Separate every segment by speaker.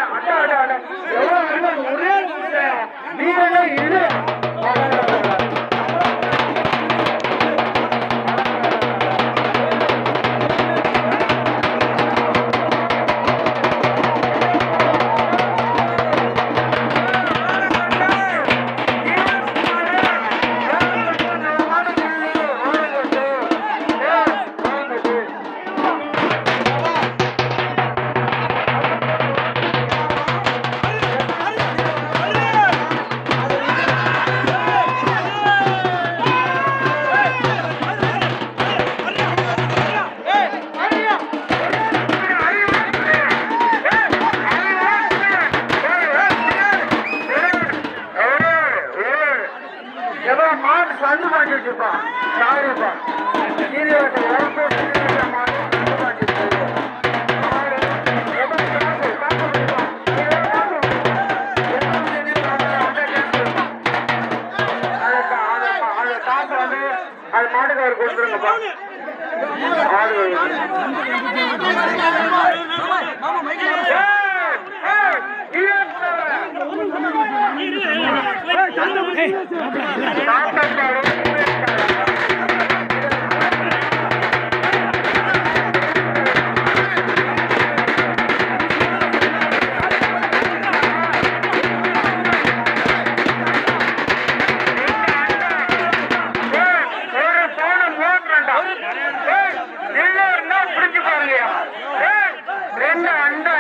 Speaker 1: அட்டா அட்டா அட்டா எவ்வளவு வேணும் ஒரே நிமிஷம். வீரனே இரு ஏதோ மாடு சந்து மாட்டி வச்சிருப்பான் சாரிப்பா சீனியர்கிட்ட உடம்பு சீனியர் மாடு சந்து மாட்டி வச்சிருப்பான். மாடு, ஏதோ காசு, காசு கொடுப்பான். ஏதோ காசு கொடுப்பான். எத்தனை சீனியர் மாடு அவன்கிட்ட கேட்டு இருப்பான். அது கா- அது கா- அது காசு வந்து அது மாட்டுக்காரர் கொடுத்துருங்கப்பா மாடு ஏய், ஏய், கீழே போடாத. ரெண்டு அண்டா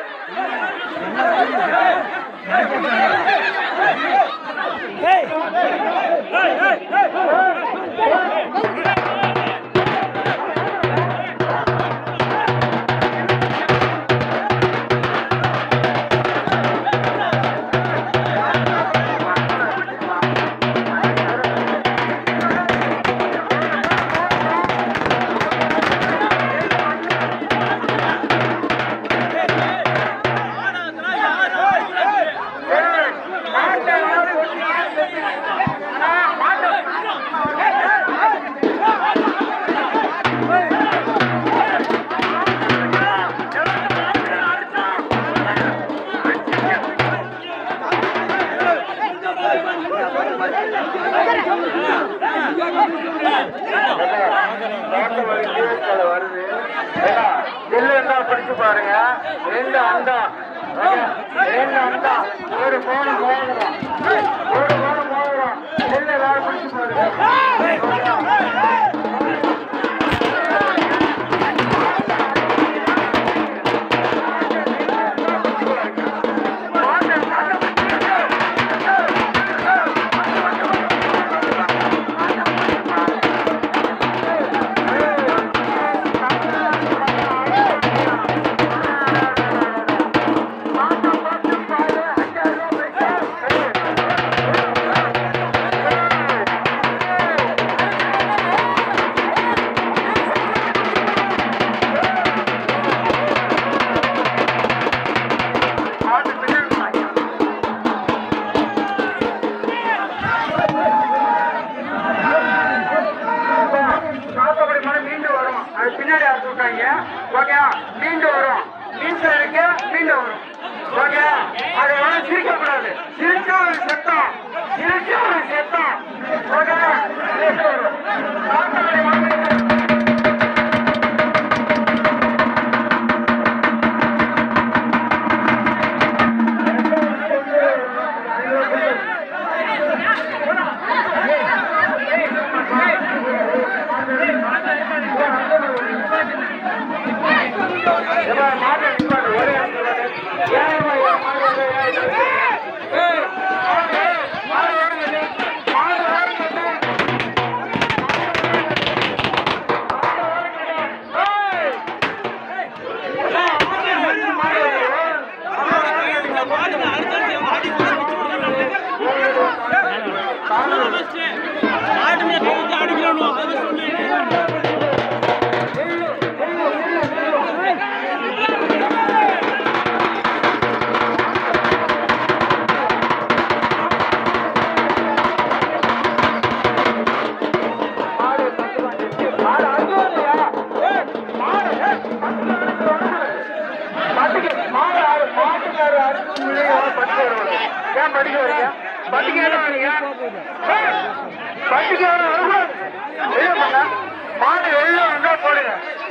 Speaker 1: வருது இருந்தா படிச்சு பாருங்க ரெண்டு அண்டா ரெண்டு அண்டா ஒரு போன மோதிரம் ஒரு போன மோதிரம் நெல் எல்லாரும் படிச்சு பாருங்க சாத்தபடி மழை மீண்டும் வரும் அது பின்னாடி அறுத்து விட்டாங்க ஓகே மீண்டும் வரும் மீண்டும் இருக்கு மீண்டும் வரும் ஓகே அது வந்து சிரிக்கக்கூடாது சிரிச்சா ஒரு செத்தம் சிரிச்சா ஒரு செத்தம் ஓகே மீண்டும் வரும் சாத்தபடி மழை மாட்டுக்காரர் வர பட்டுக்கு வருவாங்க ஏன் பட்டுக்கு வரீங்க பட்டுக்கு ஏன் வரீங்க ஏய், பட்டுக்கு ஏன் வரக்கூடாது வெளியே போங்க மாடு வெளியே வந்தா போடுங்க